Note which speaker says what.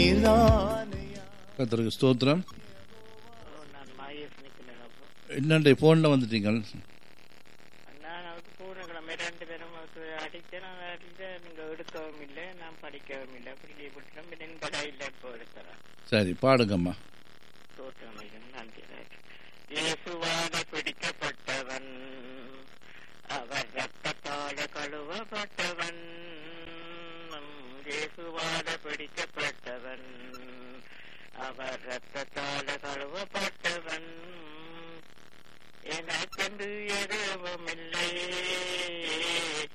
Speaker 1: கத்தருக்கு ஸ்தோத்திரம்
Speaker 2: நான் மாயஸ் நிக்கிறேன் அப்போ
Speaker 1: என்னண்டே ஃபோனில் வந்துட்டீங்க
Speaker 2: நான் அவருக்கு பூர்ணக்கிழமை ரெண்டு பேரும் அவருக்கு அடித்தேன் நான் அடித்தேன் நீங்க எடுக்கவும் இல்லை நான் படிக்கவும் இல்லை அப்படி லீவ் விட்டுட்டேன் பின்ன இந்த கையில் இப்போ எடுக்கிறேன்
Speaker 1: சரி பாடுங்கம்மா
Speaker 2: தோற்றமையும் நன்றி இயேசுவாக பிடிக்கப்பட்டவன் அவர் ரத்தத்தால கழுவப்பட்டவன் இயேசுவாக பிடிக்கப்பட்டவன் அவர் ரத்தத்தால கழுவப்பட்டவன் எனக்கென்று எதுவும் இல்லை